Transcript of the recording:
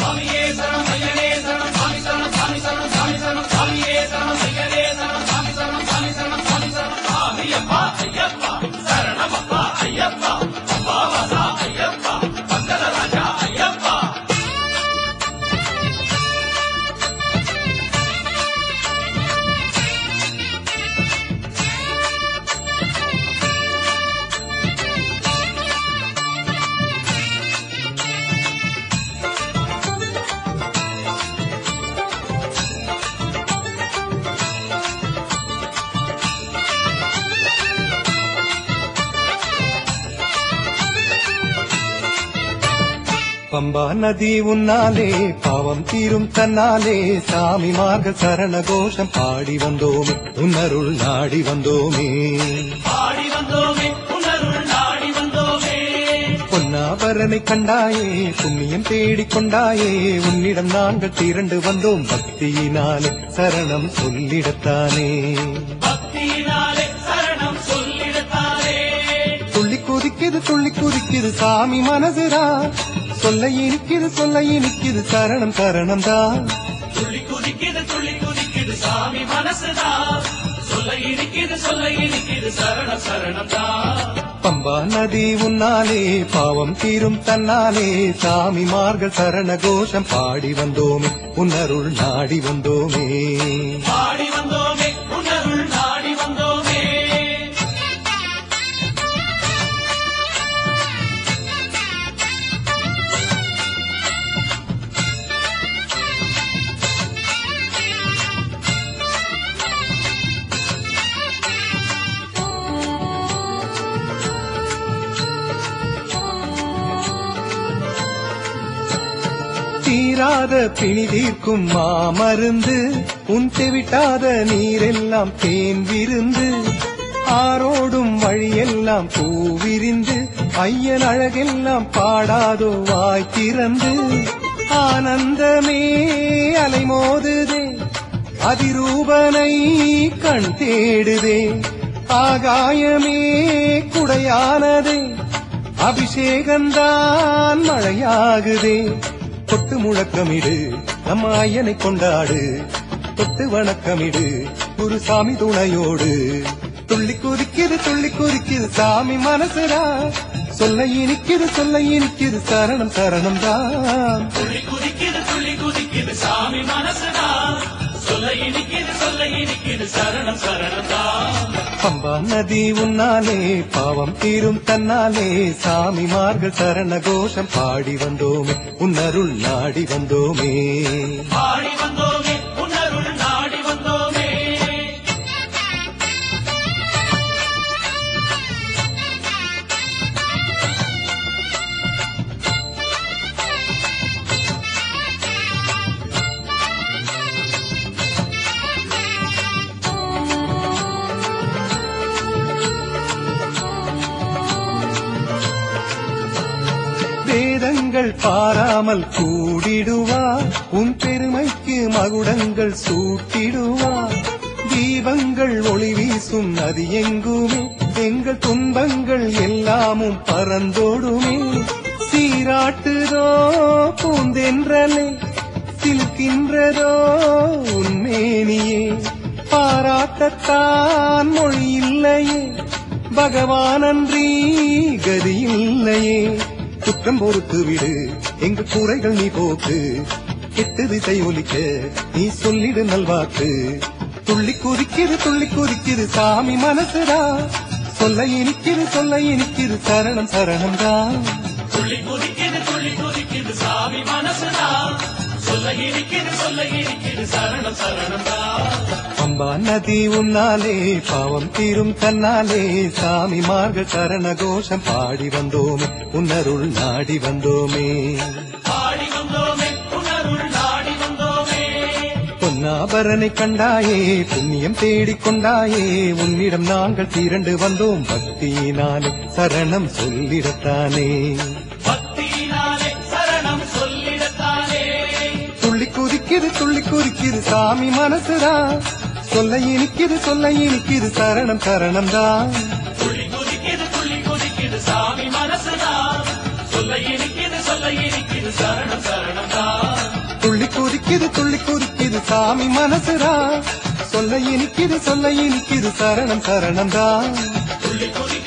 சுவாமியே சரணம் ஐயனே சரணம் சாமி சரணம் சாமி சரணம் சாமி சரணம் சாமியே சரணம் ஐயனே சரணம் சாமி சரணம் சாமி சரணம் சாமி சரணம் சாமி அப்பா ஐயப்பா சரணம் அப்பா ஐயப்பா அப்பா வாசா ஐயப்பா பந்தல ராஜா ஐயப்பா பம்பா நதி உன்னாலே பாவம் தீரும் தன்னாலே சாமி மார்க்க சரண கோஷம் பாடி வந்தோமே உன்னருள் நாடி வந்தோமே பாடி வந்தோமே உணர்வுள் நாடி வந்தோமே பொன்னாபரனை கண்டாயே புண்ணியம் தேடிக் கொண்டாயே உன்னிடம் நாங்கள் திரண்டு வந்தோம் பக்தியினாலே சரணம் சொல்லிடத்தானே பக்தியினாலே சரணம் சொல்லிடத்தாரே துள்ளி குதிக்குது துள்ளி குதிக்குது சாமி மனசுரா சொல்ல இனிக்குது சொல்ல இனிக்குது சரணம் சரணம் தான் துள்ளி குதிக்குது துள்ளி குதிக்குது சாமி மனசுதான் சொல்ல இனிக்குது சொல்ல இனிக்குது சரணம் சரணம் தான் பம்பா நதி உன்னாலே பாவம் தீரும் தன்னாலே சாமி மார்கள் சரண கோஷம் பாடி வந்தோமே உன்னருள் நாடி வந்தோமே பாடி வந்தோமே உணர்வுள் நாடி வந்தோமே தீராத பிணி தீர்க்கும் மாமருந்து உன் தெவிட்டாத நீரெல்லாம் தேன் விருந்து ஆரோடும் வழியெல்லாம் பூவிரிந்து ஐயன் அழகெல்லாம் பாடாதோ வாய் திறந்து ஆனந்தமே அலைமோதுதே அதிரூபனை கண் தேடுதே ஆகாயமே குடையானதே அபிஷேகந்தான் மழையாகுதே தொட்டு முழக்கமிடு நம்ம ஐயனை கொண்டாடு தொட்டு வணக்கமிடு ஒரு சாமி துணையோடு துள்ளி குதிக்குது துள்ளி குதிக்குது சாமி மனசுடா சொல்ல இனிக்குது சொல்ல இனிக்குது சரணம் சரணம் தான் துள்ளி குதிக்குது துள்ளி குதிக்குது சாமி மனசுதான் சொல்ல இனிக்குது சொல்ல இனிக்குது சரணம் சரணம் தான் பம்பா நதி உன்னாலே பாவம் தீரும் தன்னாலே சாமி மார்கள் சரண கோஷம் பாடி வந்தோமே உன்னருள் நாடி வந்தோமே பாடி வந்தோமே உணர்வுள் நாடி வந்தோமே வேதங்கள் பாராமல் கூடிடுவார் உன் பெருமைக்கு மகுடங்கள் சூட்டிடுவார் தீபங்கள் ஒளி வீசும் நதி எங்குமே எங்கள் துன்பங்கள் எல்லாமும் பறந்தோடுமே சீராட்டுதோ பூந்தென்றலே சிலுக்கின்றதோ உன்மேனியே பாராட்டத்தான் மொழி இல்லையே பகவானன்றி கதி இல்லையே குற்றம் பொறுத்து விடு எங்க குறைகள் நீ போக்கு கெட்டு திசை ஒலிக்க நீ சொல்லிடு நல்வாக்கு துள்ளி குதிக்குது துள்ளி குதிக்குது சாமி மனசுடா சொல்ல இனிக்குது சொல்ல இனிக்குது சரணம் சரணம் தான் துள்ளி குதிக்குது துள்ளி குதிக்குது சாமி மனசுதான் சொல்ல இனிக்குது சொல்ல இனிக்குது சரணம் சரணம் தான் பம்பா நதி உன்னாலே பாவம் தீரும் தன்னாலே சாமி மார்க சரண கோஷம் பாடி வந்தோமே உன்னருள் நாடி வந்தோமே பாடி வந்தோமே உணர்வுள் நாடி வந்தோமே பொன்னாபரனை கண்டாயே புண்ணியம் தேடிக் கொண்டாயே உன்னிடம் நாங்கள் திரண்டு வந்தோம் பக்தியினாலே சரணம் சொல்லிடத்தானே பக்தியினாலே சரணம் சொல்லிடத்தானே துள்ளி குதிக்குது துள்ளி குதிக்குது சாமி மனசுடா சொல்ல இனிக்குது சொல்ல இனிக்குது சரணம் சரணம் தான் துள்ளி குதிக்குது துள்ளி குதிக்குது சாமி மனசுதான் சொல்ல இனிக்குது சொல்ல இனிக்குது சரணம் சரணம் தான் துடிக்குது துள்ளி குதிக்குது சாமி மனசுதான் சொல்ல இனிக்குது சொல்ல இனிக்குது சரணம் சரணம் தான் துள்ளி குதிக்குது